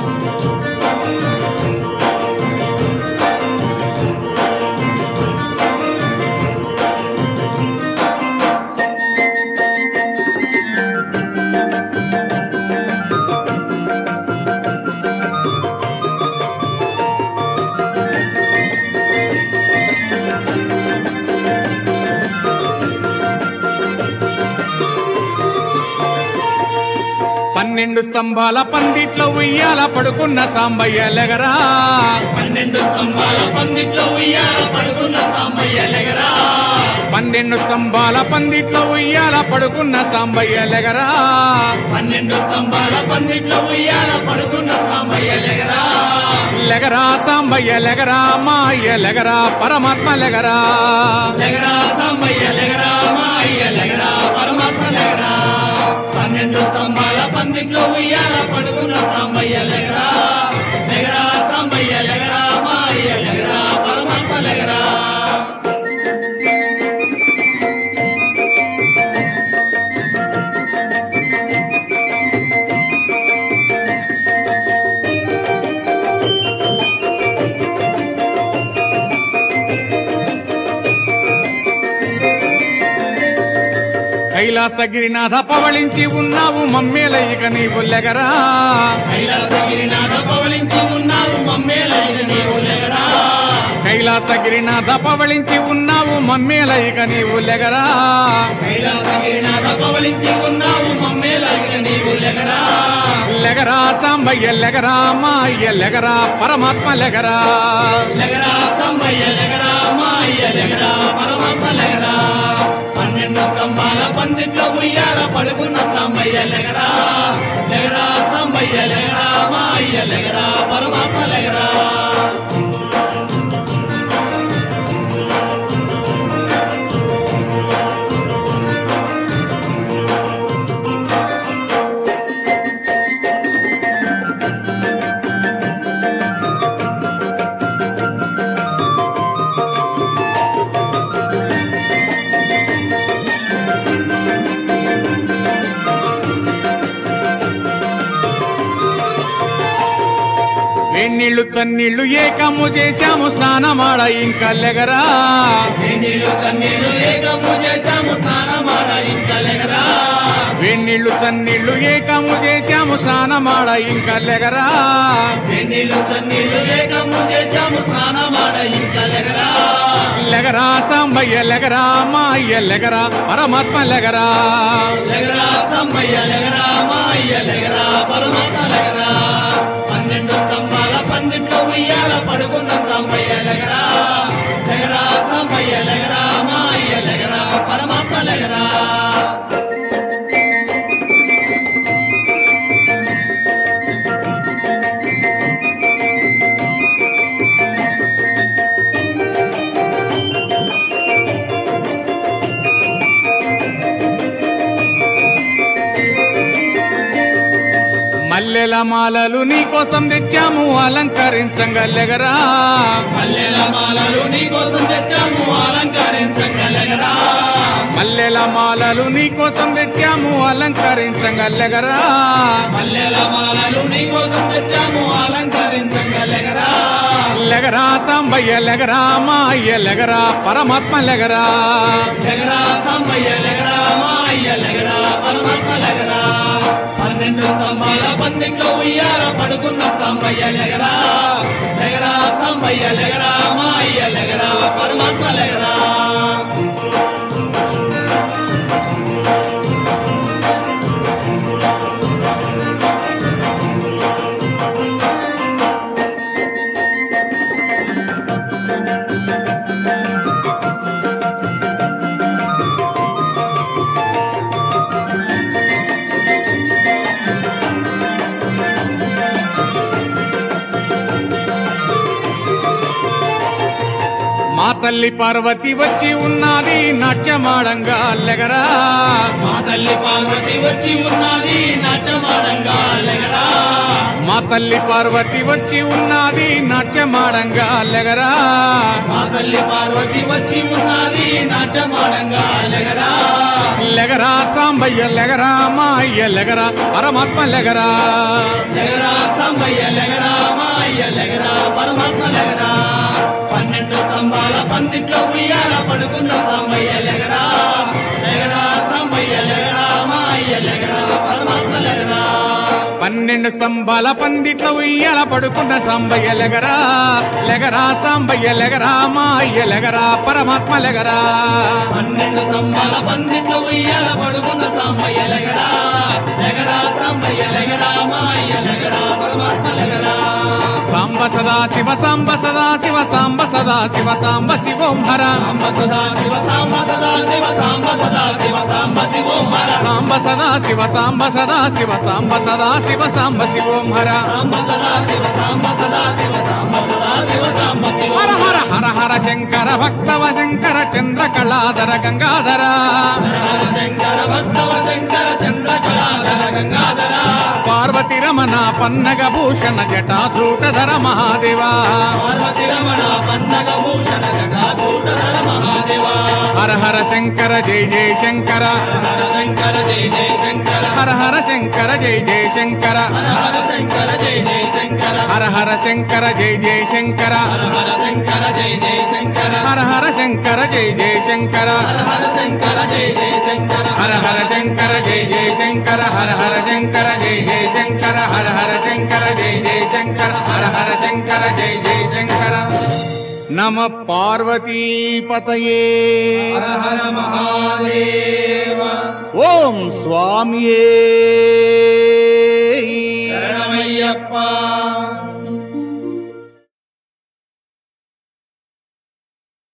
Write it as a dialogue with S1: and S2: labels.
S1: పన్నెండు స్తంభాల పందిట్లో ఉయ్యాల పడుకున్న సాంబయ్య లెగరా
S2: పన్నెండు స్తంభాల పందిట్లో ఉయ్యాల పడుకున్న సాంబయ్య లెగరా
S1: పన్నెండు స్తంభాల పందిట్లో ఉయ్యాల పడుకున్న సాంబయ్య లెగరా
S2: పన్నెండు స్తంభాల పందిట్లో ఉయ్యాల పడుకున్న సాంబయ్య లెగరా
S1: లెగరా సాంబయ్య లెగరా మా అయ్య లెగరా పరమాత్మ లెగరా
S2: లెగరా సాంబయ్య లెగరా మా అయ్య లెగరా పరమాత్మ లెగరా పన్నెండు స్తంభాల పందిట్లో ఉయ్యాల పడుకున్న సాంబయ్య లెగరా లెగరా సాంబయ్య లెగరా మా అయ్య లెగరా పరమాత్మ లెగరా
S1: కైలాసగిరినాథ పవళించి ఉన్నావు మమ్మేల ఇక నీవు లెగరా
S2: కైలాసగిరినాథ పవలించి ఉన్నావు మమ్మేలైన నీవు లెగరా
S1: కైలాసగిరినాథ పవళించి ఉన్నావు మమ్మేల ఇక నీవు లెగరా
S2: కైలాసగిరినాథ పవలించి ఉన్నావు మమ్మేలైన నీవు లెగరా
S1: లెగరా సాంబయ్య లెగరా మా అయ్య లెగరా పరమాత్మ లెగరా
S2: లెగరా సాంబయ్య లెగరా మా అయ్య లెగరా పరమాత్మ లెగరా పన్నెండు స్తంభాల పందిట్లో ఉయ్యాల పడుకున్న సాంబయ్య లెగరా లెగరా సాంబయ్య లెగరా మా అయ్య లెగరా పరమాత్మ లెగరా
S1: వేణీళ్లు చన్నీళ్లు ఏకము చేశాము స్నానమాడ ఇంకా లెగరా
S2: నీళ్ళు చన్నీళ్ళు ఏకము చేశాము స్నానమాడ ఇంత లెగరా
S1: వేణీళ్లు చన్నీళ్లు ఏకము చేశాము స్నానమాడ ఇంకా లెగరా
S2: నీళ్ళు చన్నీళ్ళు ఏకము చేశాము స్నానమాడ ఇంత లెగరా
S1: లెగరా సాంబయ్య లెగరా మా అయ్య లెగరా పరమాత్మ లెగరా
S2: లెగరా సంబయ్య లెగరా మా అయ్య లెగరా పరమాత్మ లెగరా పన్నెండు స్తంభాల పందిట్లో ఉయ్యాల పడుకున్న సంబయ్య లెగరా లెగరా సంబయ్య లెగరా మా అయ్య లెగరా పరమాత్మ లెగరా
S1: మల్లెల మాలలు నీ కోసం తెచ్చాము అలంకరించంగా లెగరా
S2: మల్లెల మాలలు నీ కోసం తెచ్చాము అలంకరించంగా లెగరా
S1: మల్లెల మాలలు నీ కోసం తెచ్చాము అలంకరించంగా లెగరా
S2: మల్లెల మాలలు నీ కోసం తెచ్చాము అలంకరించంగా లెగరా
S1: లెగరా సాంబయ్య లెగరా మా అయ్య లెగరా పరమాత్మ లెగరా
S2: లెగరా సాంబయ్య లెగరా మా అయ్య లెగరా పరమాత్మ లెగరా పన్నెండు స్తంభాల పందిట్లో ఉయ్యాల పడుకున్న సాంబయ్య లెగరా లెగరా సాంబయ్య లెగరా మా అయ్య లెగరా పరమాత్మ లెగరా
S1: మా తల్లి పార్వతి వచ్చి ఉన్నది నాట్యమాడంగా లెగరా
S2: మా తల్లి పార్వతి వచ్చి ఉన్నది నాట్యమాడంగా లెగరా
S1: మా తల్లి పార్వతి వచ్చి ఉన్నది నాట్యమాడంగా లెగరా
S2: మా తల్లి పార్వతి వచ్చి ఉన్నది నాట్యమాడంగా లెగరా
S1: లెగరా సాంబయ్య లెగరా మా అయ్య లెగరా పరమాత్మ లెగరా
S2: లెగరా సాంబయ్య లెగరా పడుకున్న సాంబయ్య లెగరా లెగరా సాంబయ్య లెగరా మా అయ్య లెగరా పరమాత్మ లెగరా
S1: పన్నెండు స్తంభాల పందిట్లో ఉయ్యాల పడుకున్న సాంబయ్య లెగరా లెగరా సాంబయ్య లెగరా మా అయ్య లెగరా పరమాత్మ లెగరా
S2: పన్నెండు స్తంభాల పందిట్లో ఉయ్యాల పడుకున్న సాంబయ్య లెగరా లెగరా సాంబయ్య లెగరా మా అయ్య లెగరా పరమాత్మ లెగరా
S1: సాంబ సదా శివ సాంబ సదా శివ సాంబ సదా శివ సాంబ శివోం హర
S2: సాంబ సదా శివ సాంబ సదా శివ సాంబ సదా శివ సాంబ శివోం హర
S1: సాంబ సదా శివ సాంబ సదా శివ సాంబ సదా శివ సాంబ శివోం హర
S2: సాంబ సదా శివ సాంబ సదా శివ సాంబ సదా శివ సాంబ శివ
S1: హర హర హర హర శంకర భక్తవ శంకర చంద్ర కళాధర గంగాధర
S2: హర శంకర భక్తవ శంకర చంద్ర కళాధర గంగాధర
S1: పార్వతి రమణ పన్నగ భూషణ జటాసూటధర మహాదేవా
S2: పార్వతి రమణ పన్నగ భూషణ గంగా చూడధర మహాదేవ
S1: హర హర శంకర జయ జయ శంకర
S2: హర శంకర జయ జయ శంకర
S1: హర హర శంకర జయ జయ శంకర
S2: హర హర శంకర జయ జయ శంకర
S1: హర హర శంకర జయ జయ శంకర
S2: హర హర శంకర జయ జయ శంకర
S1: హర హర శంకర జయ జయ శంకర
S2: హర హర శంకర జయ జయ శంకర
S1: హర హర శంకర జయ జయ శంకర హర హర శంకర జయ జయ శంకర హర హర శంకర జయ జయ శంకర హర హర శంకర జయ జయ శంకర నమ పార్వతీపతయే
S2: హర హర మహాదేవ
S1: ఓం స్వామియే